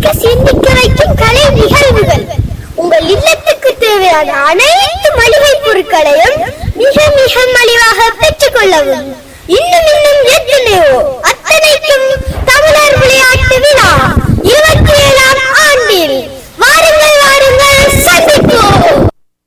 யோசிக்க சிந்திக்க வைக்கும் கலை நிகழ்வுகள் உங்கள் இல்லத்துக்கு தேவையான அனைத்து மளிகை பொருட்களையும் மிக மிக மலிவாக பெற்றுக் கொள்ளவும் இன்னும் இன்னும் எத்தனையோ அத்தனைக்கும் தமிழர் விளையாட்டு விழா இருபத்தி ஏழாம் ஆண்டில் வாருங்கள் வாருங்கள் சந்திப்போம்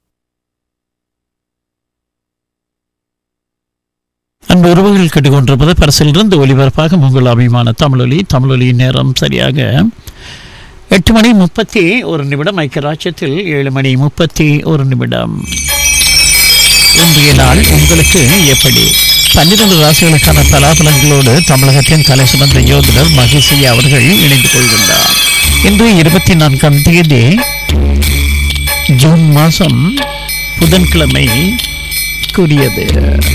அன்பு உறவுகள் கேட்டுக்கொண்டிருப்பது பரிசிலிருந்து ஒலிபரப்பாக உங்கள் அபிமான தமிழொலி தமிழொலி நேரம் சரியாக எட்டு மணி முப்பத்தி ஒரு நிமிடம் ஐக்கியராட்சியத்தில் ஏழு மணி முப்பத்தி ஒரு நிமிடம் இன்றைய நாள் உங்களுக்கு எப்படி பன்னிரண்டு ராசிகளுக்கான பலாபலங்களோடு தமிழகத்தின் தலை சுமந்த யோதனர் மகிழ்ச்சி அவர்கள் இணைந்து கொள்கின்றார் இன்று இருபத்தி நான்காம் தேதி ஜூன் மாதம் புதன்கிழமை கூடியது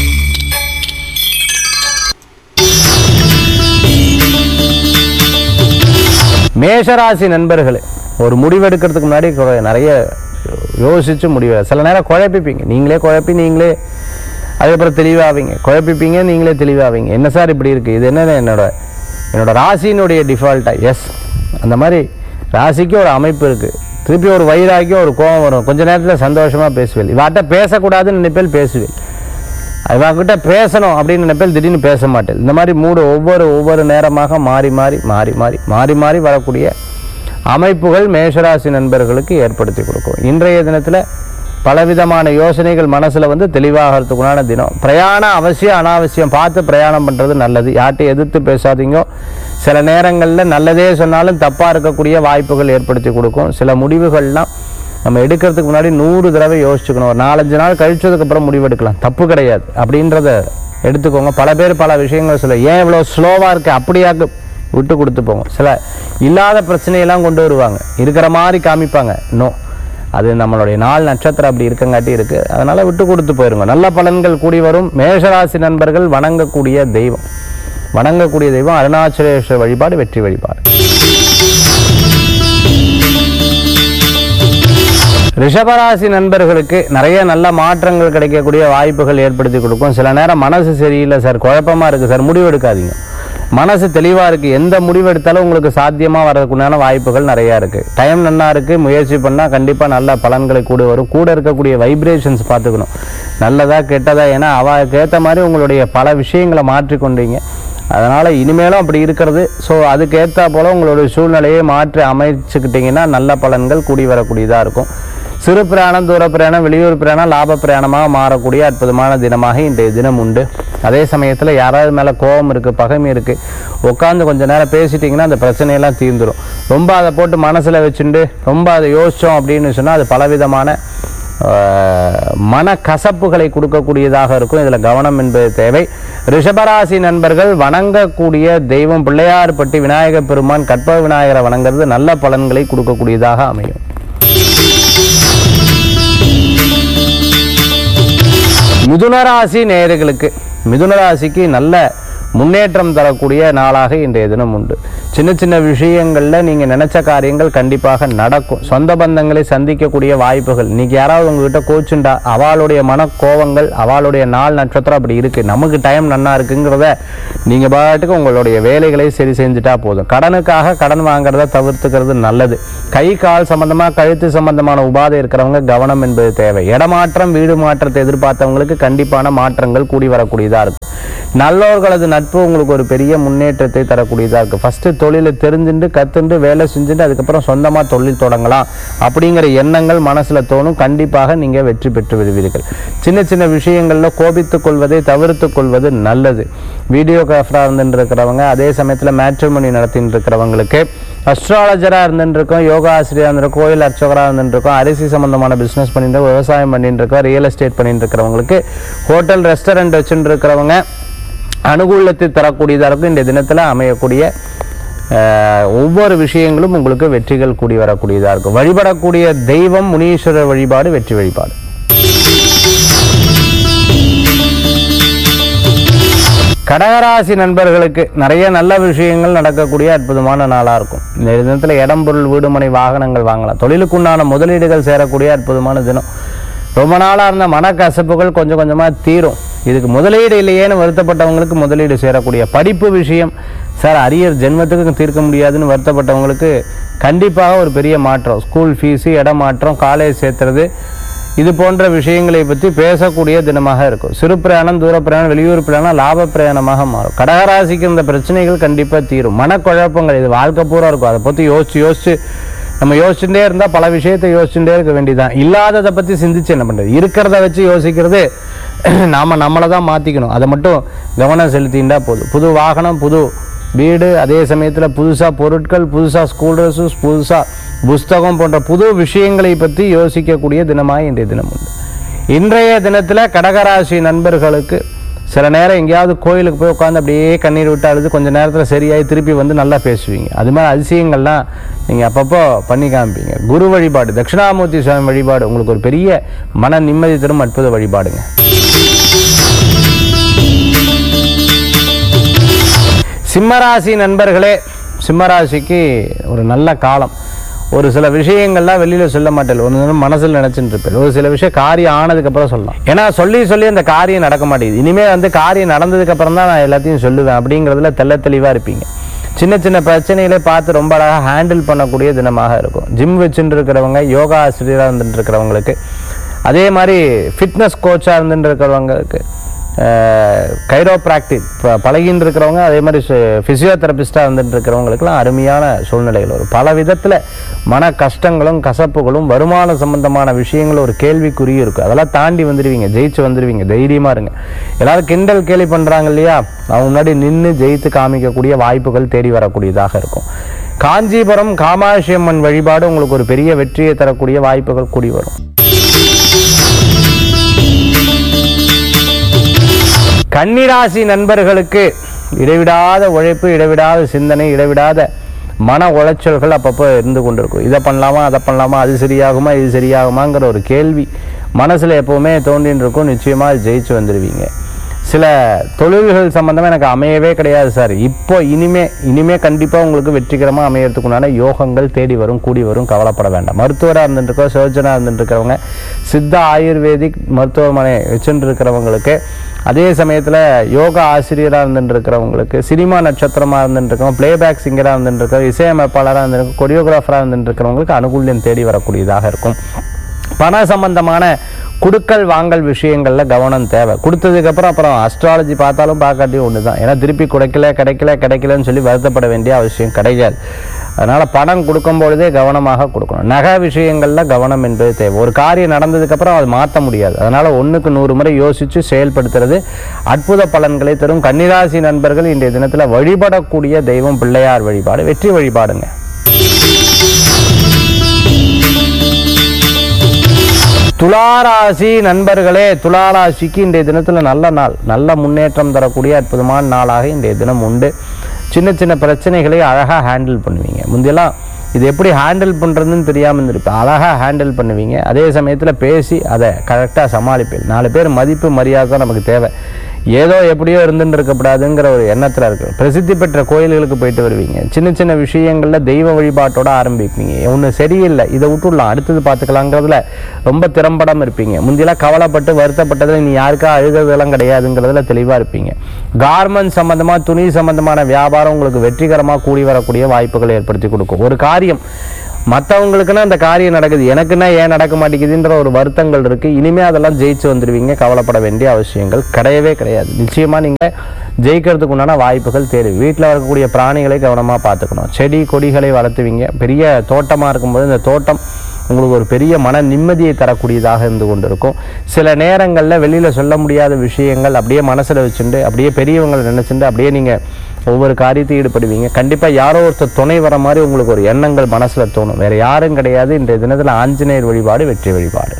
மேஷராசி நண்பர்களே ஒரு முடிவெடுக்கிறதுக்கு முன்னாடி கொ- நிறைய யோசிச்சு முடிவு சில நேரம் குழப்பிப்பீங்க நீங்களே குழப்பி நீங்களே அதுக்கப்புறம் தெளிவாவீங்க குழப்பிப்பீங்க நீங்களே தெளிவாவீங்க என்ன சார் இப்படி இருக்குது இது என்ன என்னோட என்னோட ராசியினுடைய டிஃபால்ட்டா எஸ் அந்த மாதிரி ராசிக்கு ஒரு அமைப்பு இருக்குது திருப்பி ஒரு வைராக்கியம் ஒரு கோபம் வரும் கொஞ்ச நேரத்தில் சந்தோஷமாக பேசுவேன் இவாட்ட பேசக்கூடாதுன்னு நினைப்பேல் பேசுவேன் அவங்ககிட்ட பேசணும் அப்படின்னு நினைப்பேன் திடீர்னு பேச மாட்டேன் இந்த மாதிரி மூடு ஒவ்வொரு ஒவ்வொரு நேரமாக மாறி மாறி மாறி மாறி மாறி மாறி வரக்கூடிய அமைப்புகள் மேஷராசி நண்பர்களுக்கு ஏற்படுத்தி கொடுக்கும் இன்றைய தினத்தில் பலவிதமான யோசனைகள் மனசில் வந்து தெளிவாகிறதுக்குண்டான தினம் பிரயாணம் அவசியம் அனாவசியம் பார்த்து பிரயாணம் பண்ணுறது நல்லது யார்ட்டையும் எதிர்த்து பேசாதீங்க சில நேரங்களில் நல்லதே சொன்னாலும் தப்பாக இருக்கக்கூடிய வாய்ப்புகள் ஏற்படுத்தி கொடுக்கும் சில முடிவுகள்லாம் நம்ம எடுக்கிறதுக்கு முன்னாடி நூறு தடவை யோசிச்சுக்கணும் ஒரு நாலஞ்சு நாள் கழிச்சதுக்கு அப்புறம் முடிவெடுக்கலாம் தப்பு கிடையாது அப்படின்றத எடுத்துக்கோங்க பல பேர் பல விஷயங்கள் சொல்ல ஏன் இவ்வளோ ஸ்லோவாக இருக்கு அப்படியாக்கு விட்டு கொடுத்து போங்க சில இல்லாத பிரச்சனையெல்லாம் கொண்டு வருவாங்க இருக்கிற மாதிரி காமிப்பாங்க நோ அது நம்மளுடைய நாள் நட்சத்திரம் அப்படி இருக்கங்காட்டி இருக்கு அதனால விட்டு கொடுத்து போயிருங்க நல்ல பலன்கள் கூடி வரும் மேஷராசி நண்பர்கள் வணங்கக்கூடிய தெய்வம் வணங்கக்கூடிய தெய்வம் அருணாச்சலேஸ்வரர் வழிபாடு வெற்றி வழிபாடு ரிஷபராசி நண்பர்களுக்கு நிறைய நல்ல மாற்றங்கள் கிடைக்கக்கூடிய வாய்ப்புகள் ஏற்படுத்தி கொடுக்கும் சில நேரம் மனசு சரியில்லை சார் குழப்பமா இருக்கு சார் முடிவு எடுக்காதீங்க மனசு தெளிவா இருக்கு எந்த முடிவு எடுத்தாலும் உங்களுக்கு சாத்தியமா வர்றதுக்குண்டான வாய்ப்புகள் நிறைய இருக்கு டைம் நன்னா இருக்கு முயற்சி பண்ணா கண்டிப்பா நல்ல பலன்களை கூட வரும் கூட இருக்கக்கூடிய வைப்ரேஷன்ஸ் பார்த்துக்கணும் நல்லதா கெட்டதா ஏன்னா அவளுக்கு ஏற்ற மாதிரி உங்களுடைய பல விஷயங்களை மாற்றிக்கொண்டீங்க அதனால் இனிமேலும் அப்படி இருக்கிறது ஸோ அதுக்கு ஏற்றா போல் உங்களுடைய சூழ்நிலையை மாற்றி அமைச்சுக்கிட்டிங்கன்னா நல்ல பலன்கள் கூடி வரக்கூடியதாக இருக்கும் சிறு பிரயாணம் தூர பிரயாணம் வெளியூர் பிரயாணம் லாப பிரயாணமாக மாறக்கூடிய அற்புதமான தினமாக இன்றைய தினம் உண்டு அதே சமயத்தில் யாராவது மேலே கோபம் இருக்குது பகைமை இருக்குது உட்காந்து கொஞ்ச நேரம் பேசிட்டிங்கன்னா அந்த பிரச்சனையெல்லாம் தீர்ந்துடும் ரொம்ப அதை போட்டு மனசில் வச்சுட்டு ரொம்ப அதை யோசித்தோம் அப்படின்னு சொன்னால் அது பலவிதமான ஆஹ் மன கசப்புகளை கொடுக்கக்கூடியதாக இருக்கும் இதில் கவனம் என்பது தேவை ரிஷபராசி நண்பர்கள் வணங்கக்கூடிய தெய்வம் பிள்ளையார்பட்டி விநாயக பெருமான் கற்ப விநாயகரை வணங்குறது நல்ல பலன்களை கொடுக்கக்கூடியதாக அமையும் மிதுனராசி நேயர்களுக்கு மிதுனராசிக்கு நல்ல முன்னேற்றம் தரக்கூடிய நாளாக இன்றைய தினம் உண்டு சின்ன சின்ன விஷயங்களில் நீங்கள் நினைச்ச காரியங்கள் கண்டிப்பாக நடக்கும் சொந்த பந்தங்களை சந்திக்கக்கூடிய வாய்ப்புகள் இன்னைக்கு யாராவது உங்ககிட்ட கோச்சுண்டா அவளுடைய மனக்கோவங்கள் அவளுடைய நாள் நட்சத்திரம் அப்படி இருக்கு நமக்கு டைம் நன்னா இருக்குங்கிறத நீங்கள் பாட்டுக்கு உங்களுடைய வேலைகளை சரி செஞ்சுட்டா போதும் கடனுக்காக கடன் வாங்குறத தவிர்த்துக்கிறது நல்லது கை கால் சம்பந்தமாக கழுத்து சம்பந்தமான உபாதை இருக்கிறவங்க கவனம் என்பது தேவை இடமாற்றம் வீடு மாற்றத்தை எதிர்பார்த்தவங்களுக்கு கண்டிப்பான மாற்றங்கள் கூடி வரக்கூடியதாக இருக்கும் நல்லோர்களது நட்பு உங்களுக்கு ஒரு பெரிய முன்னேற்றத்தை தரக்கூடியதாக இருக்குது ஃபஸ்ட்டு தொழிலை தெரிஞ்சுட்டு கற்றுண்டு வேலை செஞ்சுட்டு அதுக்கப்புறம் சொந்தமாக தொழில் தொடங்கலாம் அப்படிங்கிற எண்ணங்கள் மனசில் தோணும் கண்டிப்பாக நீங்கள் வெற்றி பெற்று விடுவீர்கள் சின்ன சின்ன விஷயங்களில் கோபித்துக் கொள்வதை தவிர்த்து கொள்வது நல்லது வீடியோகிராஃபராக இருந்துட்டு இருக்கிறவங்க அதே சமயத்தில் மேட்ரிமோனி நடத்திட்டு இருக்கிறவங்களுக்கு அஸ்ட்ராலஜராக இருந்துட்டு இருக்கோம் யோகா ஆசிரியராக இருந்திருக்கோம் கோயில் அர்ச்சகராக இருந்துட்டு இருக்கோம் அரிசி சம்பந்தமான பிஸ்னஸ் பண்ணிட்டு இருக்கோம், விவசாயம் பண்ணிட்டு இருக்கோம் ரியல் எஸ்டேட் பண்ணிட்டு இருக்கிறவங்களுக்கு ஹோட்டல் ரெஸ்டாரண்ட் வச்சுட்டு இருக்கிறவங்க அனுகூலத்தை தரக்கூடியதாக இருக்கும் இந்த தினத்தில் அமையக்கூடிய அஹ், ஒவ்வொரு விஷயங்களும் உங்களுக்கு வெற்றிகள் கூடி வரக்கூடியதாக இருக்கும் வழிபடக்கூடிய தெய்வம் முனீஸ்வரர் வழிபாடு வெற்றி வழிபாடு கடகராசி நண்பர்களுக்கு நிறைய நல்ல விஷயங்கள் நடக்கக்கூடிய அற்புதமான நாளாக இருக்கும் இந்த தினத்தில் இடம் பொருள் வீடுமனை வாகனங்கள் வாங்கலாம் தொழிலுக்குண்டான முதலீடுகள் சேரக்கூடிய அற்புதமான தினம் ரொம்ப நாளாக இருந்த மனக்கசப்புகள் கொஞ்சம் கொஞ்சமாக தீரும் இதுக்கு முதலீடு இல்லையேன்னு வருத்தப்பட்டவங்களுக்கு முதலீடு சேரக்கூடிய படிப்பு விஷயம் சார் அரியர் ஜென்மத்துக்கு தீர்க்க முடியாதுன்னு வருத்தப்பட்டவங்களுக்கு கண்டிப்பாக ஒரு பெரிய மாற்றம் ஸ்கூல் ஃபீஸு இடம் மாற்றம் காலேஜ் சேர்த்துறது இது போன்ற விஷயங்களை பற்றி பேசக்கூடிய தினமாக இருக்கும் சிறு பிரயாணம் தூர பிரயாணம் வெளியூர் பிரயாணம் லாப பிரயாணமாக மாறும் கடகராசிக்கு இந்த பிரச்சனைகள் கண்டிப்பாக தீரும் மனக்குழப்பங்கள் இது வாழ்க்கை பூரா இருக்கும் அதை பற்றி யோசிச்சு யோசிச்சு நம்ம யோசிச்சுட்டே இருந்தால் பல விஷயத்தை யோசிச்சுட்டே இருக்க வேண்டியதுதான் இல்லாததை பற்றி சிந்திச்சு என்ன பண்ணுறது இருக்கிறத வச்சு யோசிக்கிறது நாம் நம்மளை தான் மாற்றிக்கணும் அதை மட்டும் கவனம் செலுத்திண்டா போதும் புது வாகனம் புது வீடு அதே சமயத்தில் புதுசாக பொருட்கள் புதுசாக ஸ்கூல் ட்ரெஸ்ஸஸ் புதுசாக புஸ்தகம் போன்ற புது விஷயங்களை பற்றி யோசிக்கக்கூடிய தினமாக இன்றைய தினம் உண்டு இன்றைய தினத்தில் கடகராசி நண்பர்களுக்கு சில நேரம் எங்கேயாவது கோயிலுக்கு போய் உட்காந்து அப்படியே கண்ணீர் விட்டு அழுது கொஞ்சம் நேரத்தில் சரியாகி திருப்பி வந்து நல்லா பேசுவீங்க அது மாதிரி அதிசயங்கள்லாம் நீங்கள் அப்பப்போ பண்ணி காமிப்பீங்க குரு வழிபாடு தட்சிணாமூர்த்தி சுவாமி வழிபாடு உங்களுக்கு ஒரு பெரிய மன நிம்மதி தரும் அற்புத வழிபாடுங்க சிம்மராசி நண்பர்களே சிம்மராசிக்கு ஒரு நல்ல காலம் ஒரு சில விஷயங்கள்லாம் வெளியில் சொல்ல மாட்டேன் ஒரு நேரம் மனசில் நினச்சிட்டு இருப்பேன் ஒரு சில விஷயம் காரியம் ஆனதுக்கப்புறம் சொல்லலாம் ஏன்னா சொல்லி சொல்லி அந்த காரியம் நடக்க மாட்டேங்குது இனிமேல் வந்து காரியம் நடந்ததுக்கப்புறம் தான் நான் எல்லாத்தையும் சொல்லுவேன் அப்படிங்கிறதுல தெள்ள தெளிவாக இருப்பீங்க சின்ன சின்ன பிரச்சனைகளை பார்த்து ரொம்ப அழகாக ஹேண்டில் பண்ணக்கூடிய தினமாக இருக்கும் ஜிம் வச்சுட்டு இருக்கிறவங்க யோகா ஆசிரியராக இருந்துட்டு இருக்கிறவங்களுக்கு அதே மாதிரி ஃபிட்னஸ் கோச்சாக இருந்துட்டு இருக்கிறவங்களுக்கு கைரோப்ராக்டிக் பழகின்னு இருக்கிறவங்க அதே மாதிரி ஃபிசியோதெரபிஸ்டாக இருந்துட்டு இருக்கிறவங்களுக்குலாம் அருமையான சூழ்நிலைகள் வரும் பல விதத்தில் மன கஷ்டங்களும் கசப்புகளும் வருமான சம்பந்தமான விஷயங்களும் ஒரு கேள்விக்குறியும் இருக்கும் அதெல்லாம் தாண்டி வந்துடுவீங்க ஜெயிச்சு வந்துடுவீங்க தைரியமாக இருங்க எல்லாரும் கிண்டல் கேலி பண்ணுறாங்க இல்லையா அவங்க முன்னாடி நின்று ஜெயித்து காமிக்கக்கூடிய வாய்ப்புகள் தேடி வரக்கூடியதாக இருக்கும் காஞ்சிபுரம் காமாட்சி அம்மன் வழிபாடு உங்களுக்கு ஒரு பெரிய வெற்றியை தரக்கூடிய வாய்ப்புகள் கூடி வரும் கன்னிராசி நண்பர்களுக்கு இடைவிடாத உழைப்பு இடைவிடாத சிந்தனை இடைவிடாத மன உளைச்சல்கள் அப்பப்போ இருந்து கொண்டிருக்கும் இதை பண்ணலாமா அதை பண்ணலாமா அது சரியாகுமா இது சரியாகுமாங்கிற ஒரு கேள்வி மனசில் எப்போவுமே தோண்டின்னு இருக்கும் நிச்சயமாக அது ஜெயிச்சு வந்துடுவீங்க சில தொழில்கள் சம்பந்தமாக எனக்கு அமையவே கிடையாது சார் இப்போ இனிமே இனிமே கண்டிப்பாக உங்களுக்கு வெற்றிகரமாக அமையறதுக்குண்டான யோகங்கள் தேடி வரும் கூடி வரும் கவலைப்பட வேண்டாம் மருத்துவராக இருந்துட்டுருக்கோம் சர்ஜனாக இருந்துட்டு இருக்கிறவங்க சித்த ஆயுர்வேதிக் மருத்துவமனை வச்சுட்டு இருக்கிறவங்களுக்கு அதே சமயத்தில் யோகா ஆசிரியராக இருந்துட்டு இருக்கிறவங்களுக்கு சினிமா நட்சத்திரமாக இருந்துட்டு இருக்கவங்க பிளேபேக் சிங்கராக இருந்துட்டு இருக்கிறவங்க இசையமைப்பாளராக இருந்துட்டு கொரியோகிராஃபராக இருந்துட்டு இருக்கிறவங்களுக்கு அனுகூல்யம் தேடி வரக்கூடியதாக இருக்கும் பண சம்பந்தமான குடுக்கல் வாங்கல் விஷயங்கள்ல கவனம் தேவை கொடுத்ததுக்கப்புறம் அப்புறம் அஸ்ட்ராலஜி பார்த்தாலும் பார்க்காட்டியும் ஒன்று தான் ஏன்னா திருப்பி கிடைக்கல கிடைக்கல கிடைக்கலன்னு சொல்லி வருத்தப்பட வேண்டிய அவசியம் கிடையாது அதனால் பணம் கொடுக்கும் பொழுதே கவனமாக கொடுக்கணும் நகை விஷயங்களில் கவனம் என்பது தேவை ஒரு காரியம் நடந்ததுக்கப்புறம் அது மாற்ற முடியாது அதனால் ஒன்றுக்கு நூறு முறை யோசித்து செயல்படுத்துறது அற்புத பலன்களை தரும் கன்னிராசி நண்பர்கள் இன்றைய தினத்தில் வழிபடக்கூடிய தெய்வம் பிள்ளையார் வழிபாடு வெற்றி வழிபாடுங்க துளாராசி நண்பர்களே துளாராசிக்கு இன்றைய தினத்தில் நல்ல நாள் நல்ல முன்னேற்றம் தரக்கூடிய அற்புதமான நாளாக இன்றைய தினம் உண்டு சின்ன சின்ன பிரச்சனைகளை அழகாக ஹேண்டில் பண்ணுவீங்க முந்தையெல்லாம் இது எப்படி ஹேண்டில் பண்ணுறதுன்னு தெரியாமல் இருந்திருப்பேன் அழகாக ஹேண்டில் பண்ணுவீங்க அதே சமயத்தில் பேசி அதை கரெக்டாக சமாளிப்பேன் நாலு பேர் மதிப்பு மரியாதை தான் நமக்கு தேவை ஏதோ எப்படியோ இருந்துட்டு இருக்கக்கூடாதுங்கிற ஒரு எண்ணத்தில் இருக்கு பிரசித்தி பெற்ற கோயில்களுக்கு போயிட்டு வருவீங்க சின்ன சின்ன விஷயங்களில் தெய்வ வழிபாட்டோட ஆரம்பிப்பீங்க ஒன்று சரியில்லை இதை விட்டுடலாம் அடுத்தது பார்த்துக்கலாங்கிறதுல ரொம்ப திறம்படம் இருப்பீங்க முந்தியெல்லாம் கவலைப்பட்டு வருத்தப்பட்டதில் நீ யாருக்கா அழுகிறதெல்லாம் கிடையாதுங்கிறதுல தெளிவாக இருப்பீங்க கார்மெண்ட் சம்பந்தமாக துணி சம்பந்தமான வியாபாரம் உங்களுக்கு வெற்றிகரமாக கூடி வரக்கூடிய வாய்ப்புகளை ஏற்படுத்தி கொடுக்கும் ஒரு காரியம் மற்றவங்களுக்குன்னா அந்த காரியம் நடக்குது எனக்குன்னா ஏன் நடக்க மாட்டேங்குதுன்ற ஒரு வருத்தங்கள் இருக்குது இனிமே அதெல்லாம் ஜெயிச்சு வந்துடுவீங்க கவலைப்பட வேண்டிய அவசியங்கள் கிடையவே கிடையாது நிச்சயமாக நீங்கள் ஜெயிக்கிறதுக்கு உண்டான வாய்ப்புகள் தேவை வீட்டில் வரக்கூடிய பிராணிகளை கவனமாக பார்த்துக்கணும் செடி கொடிகளை வளர்த்துவீங்க பெரிய தோட்டமாக இருக்கும்போது இந்த தோட்டம் உங்களுக்கு ஒரு பெரிய மன நிம்மதியை தரக்கூடியதாக இருந்து கொண்டிருக்கும் சில நேரங்களில் வெளியில் சொல்ல முடியாத விஷயங்கள் அப்படியே மனசில் வச்சுட்டு அப்படியே பெரியவங்களை நினச்சிட்டு அப்படியே நீங்கள் ஒவ்வொரு காரியத்தையும் ஈடுபடுவீங்க கண்டிப்பாக யாரோ ஒருத்தர் துணை வர மாதிரி உங்களுக்கு ஒரு எண்ணங்கள் மனசில் தோணும் வேறு யாரும் கிடையாது இன்றைய தினத்தில் ஆஞ்சநேயர் வழிபாடு வெற்றி வழிபாடு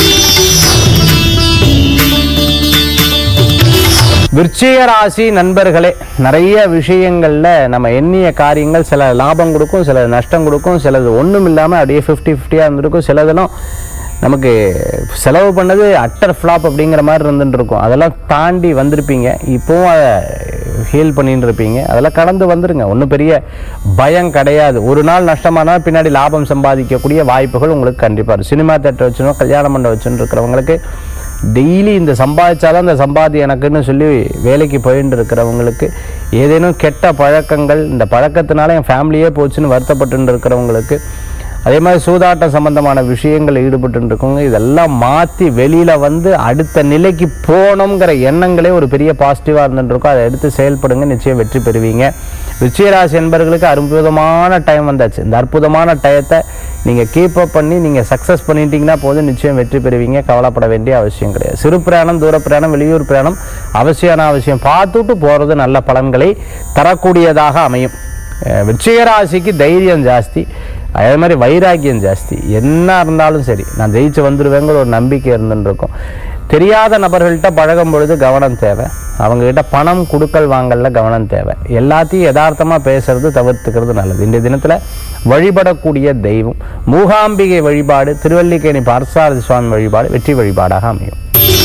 விருச்சிக ராசி நண்பர்களே நிறைய விஷயங்களில் நம்ம எண்ணிய காரியங்கள் சில லாபம் கொடுக்கும் சில நஷ்டம் கொடுக்கும் சிலது ஒன்றும் இல்லாமல் அப்படியே ஃபிஃப்டி ஃபிஃப்டியாக இருந்திருக்கும் சிலதெல்லாம் நமக்கு செலவு பண்ணது அட்டர் ஃப்ளாப் அப்படிங்கிற மாதிரி இருந்துட்டு இருக்கும் அதெல்லாம் தாண்டி வந்திருப்பீங்க இப்போவும் அதை ஹீல் பண்ணிட்டு இருப்பீங்க அதெல்லாம் கடந்து வந்துருங்க ஒன்றும் பெரிய பயம் கிடையாது ஒரு நாள் நஷ்டமானால் பின்னாடி லாபம் சம்பாதிக்கக்கூடிய வாய்ப்புகள் உங்களுக்கு கண்டிப்பாக இருக்கும் சினிமா தேட்டர் வச்சுனோ கல்யாண மண்டபம் வச்சுன்னு இருக்கிறவங்களுக்கு டெய்லி இந்த சம்பாதிச்சாதான் இந்த சம்பாதி எனக்குன்னு சொல்லி வேலைக்கு போயிட்டு இருக்கிறவங்களுக்கு ஏதேனும் கெட்ட பழக்கங்கள் இந்த பழக்கத்தினால என் ஃபேமிலியே போச்சுன்னு வருத்தப்பட்டு இருக்கிறவங்களுக்கு அதே மாதிரி சூதாட்டம் சம்பந்தமான விஷயங்கள் ஈடுபட்டு இருக்கவங்க இதெல்லாம் மாற்றி வெளியில் வந்து அடுத்த நிலைக்கு போகணுங்கிற எண்ணங்களே ஒரு பெரிய பாசிட்டிவாக இருந்துருக்கும் அதை எடுத்து செயல்படுங்க நிச்சயம் வெற்றி பெறுவீங்க ருச்சிகராசி என்பவர்களுக்கு அற்புதமான டைம் வந்தாச்சு இந்த அற்புதமான டயத்தை நீங்கள் கீப் அப் பண்ணி நீங்கள் சக்ஸஸ் பண்ணிட்டீங்கன்னா போதும் நிச்சயம் வெற்றி பெறுவீங்க கவலைப்பட வேண்டிய அவசியம் கிடையாது சிறு பிரயாணம் தூர பிரயாணம் வெளியூர் பிரயாணம் அவசியமான அவசியம் பார்த்துட்டு போகிறது நல்ல பலன்களை தரக்கூடியதாக அமையும் அஹ் விருச்சிகராசிக்கு தைரியம் ஜாஸ்தி அதே மாதிரி வைராக்கியம் ஜாஸ்தி என்ன இருந்தாலும் சரி நான் ஜெயிச்சு வந்துடுவேங்கிற ஒரு நம்பிக்கை இருந்துட்டு இருக்கும் தெரியாத நபர்கள்ட்ட பழகும் பொழுது கவனம் தேவை அவங்ககிட்ட பணம் கொடுக்கல் வாங்கல்ல கவனம் தேவை எல்லாத்தையும் யதார்த்தமாக பேசுறது தவிர்த்துக்கிறது நல்லது இந்த தினத்தில் வழிபடக்கூடிய தெய்வம் மூகாம்பிகை வழிபாடு திருவல்லிக்கேணி பார்சாரதி சுவாமி வழிபாடு வெற்றி வழிபாடாக அமையும்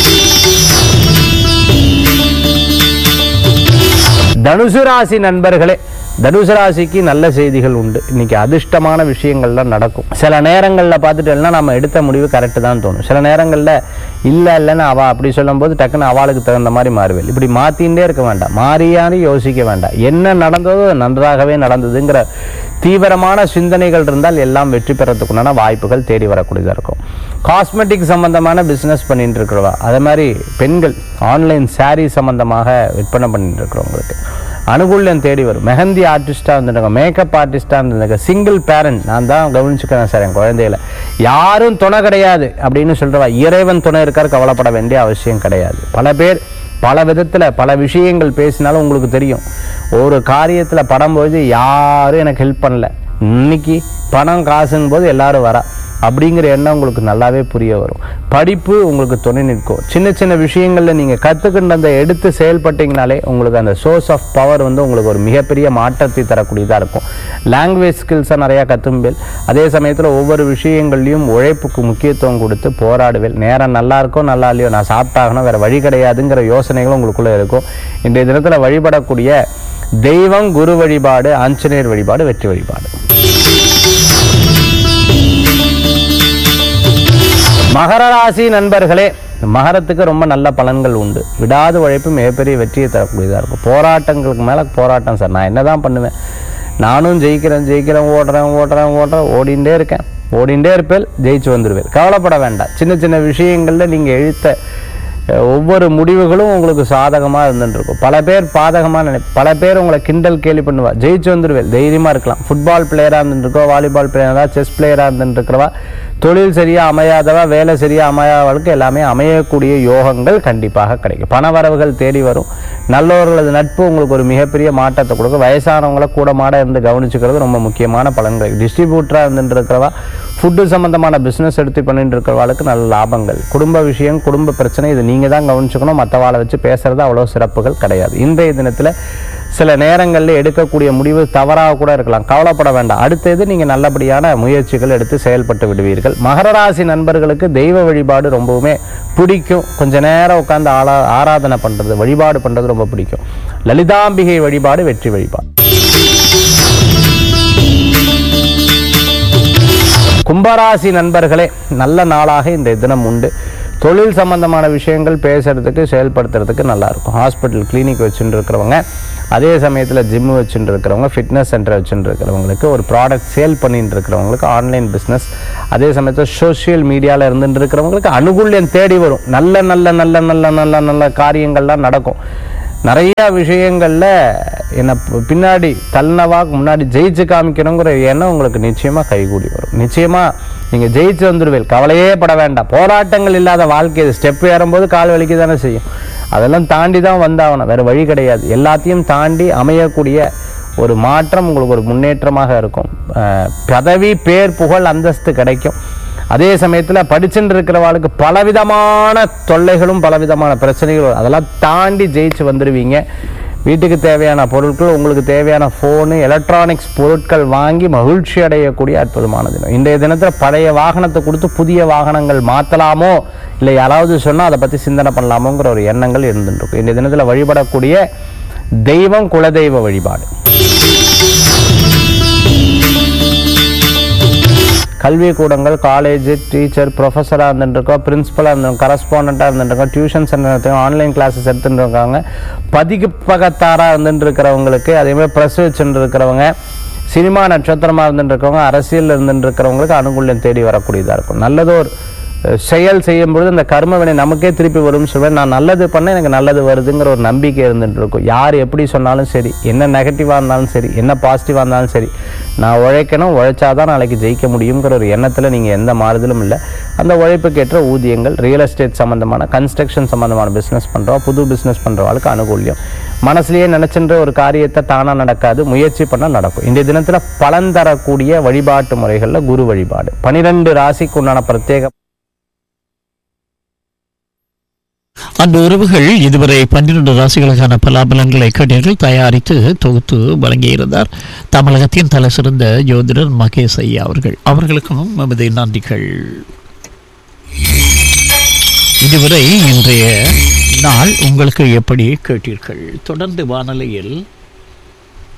தனுசு ராசி நண்பர்களே தனுசு ராசிக்கு நல்ல செய்திகள் உண்டு இன்னைக்கு அதிர்ஷ்டமான விஷயங்கள்லாம் நடக்கும் சில நேரங்களில் பார்த்துட்டோம்னா நம்ம எடுத்த முடிவு கரெக்டு தான் தோணும் சில நேரங்களில் இல்லை இல்லைன்னு அவள் அப்படி சொல்லும்போது டக்குன்னு அவளுக்கு தகுந்த மாதிரி மாறுவேல் இப்படி மாற்றிகிட்டே இருக்க வேண்டாம் மாறியான்னு யோசிக்க வேண்டாம் என்ன நடந்ததோ அது நன்றாகவே நடந்ததுங்கிற தீவிரமான சிந்தனைகள் இருந்தால் எல்லாம் வெற்றி பெறத்துக்குண்டான வாய்ப்புகள் தேடி வரக்கூடியதாக இருக்கும் காஸ்மெட்டிக் சம்பந்தமான பிஸ்னஸ் பண்ணிட்டு இருக்கிறவா அதே மாதிரி பெண்கள் ஆன்லைன் saree சம்பந்தமாக விற்பனை பண்ணிட்டு இருக்கிறவங்களுக்கு அனுகூல்யம் தேடி வரும் மெஹந்தி ஆர்டிஸ்டாக இருந்துருங்க மேக்கப் ஆர்டிஸ்டாக இருந்துருங்க சிங்கிள் பேரண்ட் நான் தான் கவனிச்சுக்கிறேன் சார் என் குழந்தைகளை யாரும் துணை கிடையாது அப்படின்னு சொல்கிறவா இறைவன் துணை இருக்கார் கவலைப்பட வேண்டிய அவசியம் கிடையாது பல பேர் பல விதத்தில் பல விஷயங்கள் பேசினாலும் உங்களுக்கு தெரியும் ஒரு காரியத்தில் படும்போது யாரும் எனக்கு ஹெல்ப் பண்ணல இன்னைக்கு பணம் காசுங்கும் போது எல்லாரும் வரா அப்படிங்கிற எண்ணம் உங்களுக்கு நல்லாவே புரிய வரும் படிப்பு உங்களுக்கு துணை நிற்கும் சின்ன சின்ன விஷயங்களில் நீங்கள் கற்றுக்கின்ற அந்த எடுத்து செயல்பட்டீங்கனாலே உங்களுக்கு அந்த சோர்ஸ் ஆஃப் பவர் வந்து உங்களுக்கு ஒரு மிகப்பெரிய மாற்றத்தை தரக்கூடியதாக இருக்கும் லாங்குவேஜ் ஸ்கில்ஸை நிறையா கற்றும்பேல் அதே சமயத்தில் ஒவ்வொரு விஷயங்கள்லையும் உழைப்புக்கு முக்கியத்துவம் கொடுத்து போராடுவேல் நேரம் நல்லா இருக்கோ நல்லா இல்லையோ நான் சாப்பிட்டாகணும் வேறு வழி கிடையாதுங்கிற யோசனைகளும் உங்களுக்குள்ளே இருக்கும் இன்றைய தினத்தில் வழிபடக்கூடிய தெய்வம் குரு வழிபாடு ஆஞ்சநேயர் வழிபாடு வெற்றி வழிபாடு மகர ராசி நண்பர்களே மகரத்துக்கு ரொம்ப நல்ல பலன்கள் உண்டு விடாத உழைப்பு மிகப்பெரிய வெற்றியை தரக்கூடியதாக இருக்கும் போராட்டங்களுக்கு மேலே போராட்டம் சார் நான் என்ன தான் பண்ணுவேன் நானும் ஜெயிக்கிறேன் ஜெயிக்கிறேன் ஓடுறேன் ஓடுறேன் ஓடுறேன் ஓடிண்டே இருக்கேன் ஓடிண்டே இருப்பேன் ஜெயிச்சு வந்துடுவேன் கவலைப்பட வேண்டாம் சின்ன சின்ன விஷயங்களில் நீங்கள் எழுத்த அஹ், ஒவ்வொரு முடிவுகளும் உங்களுக்கு சாதகமாக இருந்துட்டு இருக்கும் பல பேர் பாதகமாக நினை பல பேர் உங்களை கிண்டல் கேலி பண்ணுவா ஜெயிச்சு வந்துடுவேன் தைரியமாக இருக்கலாம் ஃபுட்பால் பிளேயராக இருந்துருக்கோ வாலிபால் பிளேயராக செஸ் பிளேயராக இருந்துட்டு இருக்கிறவா தொழில் சரியாக அமையாதவா வேலை சரியாக அமையாதவளுக்கு எல்லாமே அமையக்கூடிய யோகங்கள் கண்டிப்பாக கிடைக்கும் பண வரவுகள் தேடி வரும் நல்லவர்களது நட்பு உங்களுக்கு ஒரு மிகப்பெரிய மாற்றத்தை கொடுக்கும் வயசானவங்கள கூட மாட இருந்து கவனிச்சுக்கிறது ரொம்ப முக்கியமான பலன்கள் டிஸ்ட்ரிபியூட்டராக இருந்துட்டு இருக்கிறவா ஃபுட்டு சம்மந்தமான பிஸ்னஸ் எடுத்து பண்ணிட்டு இருக்கிறவாளுக்கு நல்ல லாபங்கள் குடும்ப விஷயம் குடும்ப பிரச்சனை இது நீங்கள் தான் கவனிச்சுக்கணும் மற்றவாளை வச்சு பேசுறது அவ்வளோ சிறப்புகள் கிடையாது இன்றைய தினத்தில் சில நேரங்களில் எடுக்கக்கூடிய முடிவு தவறாக கூட இருக்கலாம் கவலைப்பட வேண்டாம் அடுத்தது நீங்கள் நல்லபடியான முயற்சிகள் எடுத்து செயல்பட்டு விடுவீர்கள் மகர ராசி நண்பர்களுக்கு தெய்வ வழிபாடு ரொம்பவுமே பிடிக்கும் கொஞ்ச நேரம் உட்காந்து ஆரா ஆராதனை பண்ணுறது வழிபாடு பண்ணுறது ரொம்ப பிடிக்கும் லலிதாம்பிகை வழிபாடு வெற்றி வழிபாடு கும்பராசி நண்பர்களே நல்ல நாளாக இன்றைய தினம் உண்டு தொழில் சம்பந்தமான விஷயங்கள் பேசுறதுக்கு செயல்படுத்துறதுக்கு நல்லா இருக்கும் ஹாஸ்பிட்டல் கிளினிக் வச்சுட்டு இருக்கிறவங்க அதே சமயத்தில் ஜிம் வச்சுட்டு இருக்கிறவங்க ஃபிட்னஸ் சென்டர் வச்சுட்டு இருக்கிறவங்களுக்கு ஒரு ப்ராடக்ட் சேல் பண்ணிட்டு இருக்கிறவங்களுக்கு ஆன்லைன் பிஸ்னஸ் அதே சமயத்தில் சோஷியல் மீடியாவில் இருந்துட்டு இருக்கிறவங்களுக்கு அனுகூல்யம் தேடி வரும் நல்ல நல்ல நல்ல நல்ல நல்ல நல்ல காரியங்கள்லாம் நடக்கும் நிறைய விஷயங்களில் என்னை ப- பின்னாடி தள்ளனவா முன்னாடி ஜெயிச்சு காமிக்கணுங்கிற எண்ணம் உங்களுக்கு நிச்சயமாக கைகூடி வரும் நிச்சயமாக நீங்கள் ஜெயிச்சு வந்துடுவீர்கள் கவலையே பட வேண்டாம் போராட்டங்கள் இல்லாத வாழ்க்கை இது ஸ்டெப் ஏறும்போது கால் வலிக்க தானே செய்யும் அதெல்லாம் தாண்டி தான் வந்தாகணும் வேறு வழி கிடையாது எல்லாத்தையும் தாண்டி அமையக்கூடிய ஒரு மாற்றம் உங்களுக்கு ஒரு முன்னேற்றமாக இருக்கும் அஹ், பதவி பேர் புகழ் அந்தஸ்து கிடைக்கும் அதே சமயத்தில் படிச்சுட்டு இருக்கிறவாளுக்கு பலவிதமான தொல்லைகளும் பலவிதமான பிரச்சனைகளும் வரும். அதெல்லாம் தாண்டி ஜெயிச்சு வந்துடுவீங்க வீட்டுக்கு தேவையான பொருட்கள் உங்களுக்கு தேவையான ஃபோனு எலக்ட்ரானிக்ஸ் பொருட்கள் வாங்கி மகிழ்ச்சி அடையக்கூடிய அற்புதமான தினம் இன்றைய தினத்தில் பழைய வாகனத்தை கொடுத்து புதிய வாகனங்கள் மாற்றலாமோ இல்லை யாராவது சொன்னால் அதை பற்றி சிந்தனை பண்ணலாமோங்கிற ஒரு எண்ணங்கள் இருந்துட்டு இருக்கும் இன்றைய தினத்தில் வழிபடக்கூடிய தெய்வம் குலதெய்வ வழிபாடு கல்வி கூடங்கள் காலேஜ் டீச்சர் ப்ரொஃபஸராக இருந்துட்டுருக்கோம் பிரின்ஸிபலாக இருந்து கரஸ்பாண்டாக இருந்துட்டுருக்கோம் டியூஷன் சென்டர் ஆன்லைன் கிளாஸஸ் எடுத்துட்டு இருக்காங்க பதிப்பகத்தாராக இருந்துட்டு இருக்கிறவங்களுக்கு அதேமாதிரி ப்ரெஸ் வச்சுட்டு இருக்கிறவங்க சினிமா நட்சத்திரமாக இருந்துட்டு இருக்கவங்க அரசியல் இருந்துட்டு இருக்கிறவங்களுக்கு அனுகூல்யம் தேடி வரக்கூடியதாக இருக்கும் நல்லதோர் அஹ், செயல் செய்யும் பொழுது இந்த கர்ம வினை நமக்கே திருப்பி வரும்னு சொல்வேன் நான் நல்லது பண்ண எனக்கு நல்லது வருதுங்கிற ஒரு நம்பிக்கை இருந்துட்டு இருக்கும் யார் எப்படி சொன்னாலும் சரி என்ன நெகட்டிவாக இருந்தாலும் சரி என்ன பாசிட்டிவாக இருந்தாலும் சரி நான் உழைக்கணும் உழைச்சாதான் நாளைக்கு ஜெயிக்க முடியுங்கிற ஒரு எண்ணத்தில் நீங்கள் எந்த மாறுதலும் இல்லை அந்த உழைப்புக்கேற்ற ஊதியங்கள் ரியல் எஸ்டேட் சம்மந்தமான கன்ஸ்ட்ரக்ஷன் சம்மந்தமான பிஸ்னஸ் பண்ணுறோம் புது பிஸ்னஸ் பண்ணுறவங்களுக்கு அனுகூல்யம் மனசுலயே நினைச்சுன்ற ஒரு காரியத்தை தானாக நடக்காது முயற்சி பண்ணால் நடக்கும் இந்த தினத்தில் பலன் தரக்கூடிய வழிபாட்டு முறைகளில் குரு வழிபாடு பனிரெண்டு ராசிக்கு உண்டான பிரத்யேக அந்த உறவுகள் இதுவரை பன்னிரண்டு ராசிகளுக்கான பலாபலங்களை கேட்டீர்கள் தயாரித்து தொகுத்து வழங்கியிருந்தார் தமிழகத்தின் தலை சிறந்த ஜோதிடர் மகேஷ் ஐயா அவர்கள் அவர்களுக்கும் நமது நன்றிகள் இதுவரை இன்றைய நாள் உங்களுக்கு எப்படி கேட்டீர்கள் தொடர்ந்து வானொலியில்